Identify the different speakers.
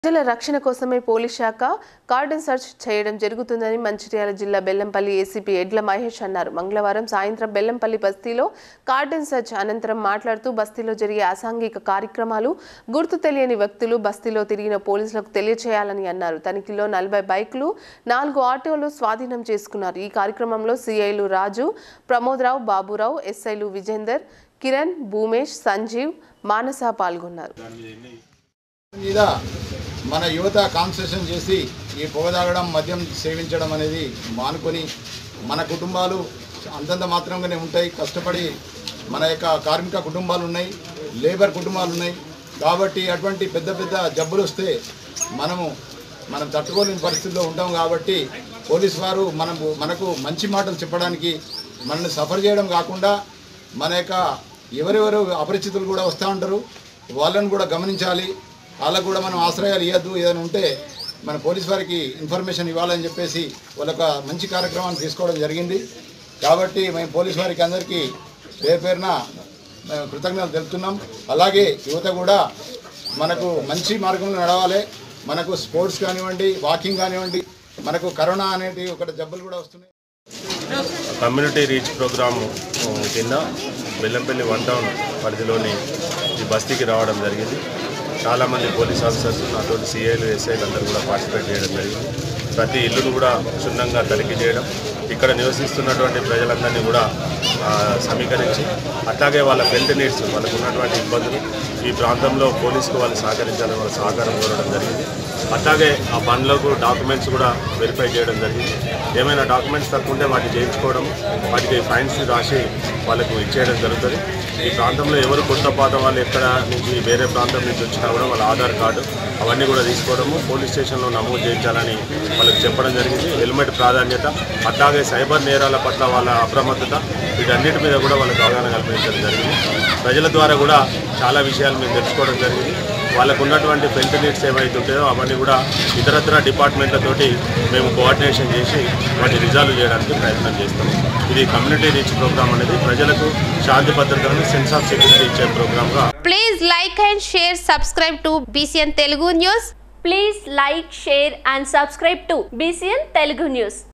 Speaker 1: ప్రజల రక్షణ కోసమే పోలీస్ శాఖ కార్డన్ సెర్చ్ చేయడం జరుగుతుందని మంచిర్యాల జిల్లా బెల్లంపల్లి ఏసీపీ ఎడ్ల మహేష్ అన్నారు మంగళవారం సాయంత్రం బెల్లంపల్లి బస్తీలో కార్డన్ సెర్చ్ అనంతరం మాట్లాడుతూ బస్తీలో జరిగే అసాంఘిక కార్యక్రమాలు గుర్తు తెలియని వ్యక్తులు బస్తీలో తిరిగిన పోలీసులకు తెలియచేయాలని అన్నారు తనిఖీలో నలభై బైకులు నాలుగు ఆటోలు స్వాధీనం చేసుకున్నారు ఈ కార్యక్రమంలో సిఐలు రాజు ప్రమోదరావు బాబురావు ఎస్ఐలు విజేందర్ కిరణ్ భూమేష్ సంజీవ్ మానస పాల్గొన్నారు
Speaker 2: మీద మన యువత కాన్సన్ట్రేషన్ చేసి ఈ పొగ తాగడం మద్యం సేవించడం అనేది మానుకొని మన కుటుంబాలు అంతంత మాత్రంగానే ఉంటాయి కష్టపడి మన యొక్క కార్మిక కుటుంబాలు ఉన్నాయి లేబర్ కుటుంబాలు ఉన్నాయి కాబట్టి అటువంటి పెద్ద పెద్ద జబ్బులు వస్తే మనము మనం తట్టుకోలేని పరిస్థితుల్లో ఉంటాం కాబట్టి పోలీస్ వారు మనము మనకు మంచి మాటలు చెప్పడానికి మనల్ని సఫర్ చేయడం కాకుండా మన యొక్క ఎవరెవరు అపరిచితులు కూడా వస్తూ ఉంటారు వాళ్ళని కూడా గమనించాలి వాళ్ళకు కూడా మనం ఆశ్రయాలు ఇవ్వద్దు ఏదైనా ఉంటే మన పోలీస్ వారికి ఇన్ఫర్మేషన్ ఇవ్వాలని చెప్పేసి వాళ్ళొక మంచి కార్యక్రమాన్ని తీసుకోవడం జరిగింది కాబట్టి మేము పోలీస్ వారికి అందరికీ పేరు పేరున మేము కృతజ్ఞతలు తెలుపుతున్నాం అలాగే యువత కూడా మనకు మంచి మార్గంలో నడవాలి మనకు స్పోర్ట్స్ కానివ్వండి వాకింగ్ కానివ్వండి మనకు కరోనా అనేది ఒకటి జబ్బులు కూడా వస్తున్నాయి
Speaker 3: కమ్యూనిటీ రీచ్ ప్రోగ్రామ్ కింద బెల్లంపల్లి వన్ టౌన్ పరిధిలోని ఈ బస్తీకి రావడం జరిగింది చాలామంది పోలీస్ ఆఫీసర్స్ నాతో సిఐలు ఎస్ఐలు అందరూ కూడా పార్టిసిపేట్ చేయడం జరిగింది ప్రతి ఇల్లును కూడా క్షుణ్ణంగా తనిఖీ చేయడం ఇక్కడ నివసిస్తున్నటువంటి ప్రజలందరినీ కూడా ఆ, సమీకరించి అట్లాగే వాళ్ళ హెల్త్ నీడ్స్ వాళ్ళకు ఉన్నటువంటి ఇబ్బందులు ఈ ప్రాంతంలో పోలీసుకు వాళ్ళు సహకరించాలని వాళ్ళ సహకారం కోరడం జరిగింది అట్లాగే ఆ బండ్లకు డాక్యుమెంట్స్ కూడా వెరిఫై చేయడం జరిగింది ఏమైనా డాక్యుమెంట్స్ తక్కువ ఉంటే వాటిని చేయించుకోవడం వాటికి ఫైన్స్ రాసి వాళ్ళకు ఇచ్చేయడం జరుగుతుంది ఈ ప్రాంతంలో ఎవరు కొత్త పాత వాళ్ళు ఎక్కడ నుంచి వేరే ప్రాంతం నుంచి వచ్చినా కూడా వాళ్ళ ఆధార్ కార్డు అవన్నీ కూడా తీసుకోవడము పోలీస్ స్టేషన్లో నమోదు చేయించాలని వాళ్ళకి చెప్పడం జరిగింది హెల్మెట్ ప్రాధాన్యత అట్లాగే సైబర్ నేరాల పట్ల వాళ్ళ అప్రమత్తత వీటన్నిటి మీద కూడా వాళ్ళకి అవగాహన కల్పించడం జరిగింది ప్రజల ద్వారా కూడా చాలా విషయాలు మేము తెలుసుకోవడం జరిగింది వాళ్ళకు ఉన్నటువంటి హెల్త్ నీడ్స్ ఏవైతే ఉంటాయో అవన్నీ కూడా ఇతరత్ర డిపార్ట్మెంట్లతోటి మేము కోఆర్డినేషన్ చేసి వాటిని రిజాల్వ్ చేయడానికి ప్రయత్నం చేస్తాము ఇది కమ్యూనిటీ రీచ్ ప్రోగ్రామ్ అనేది ప్రజలకు శాంతి భద్రతలను సెన్స్ ఆఫ్ సెక్యూరిటీ ఇచ్చే ప్రోగ్రామ్గా
Speaker 4: Please like and share, subscribe to BCN Telugu News.
Speaker 5: Please like, share and subscribe to BCN Telugu News.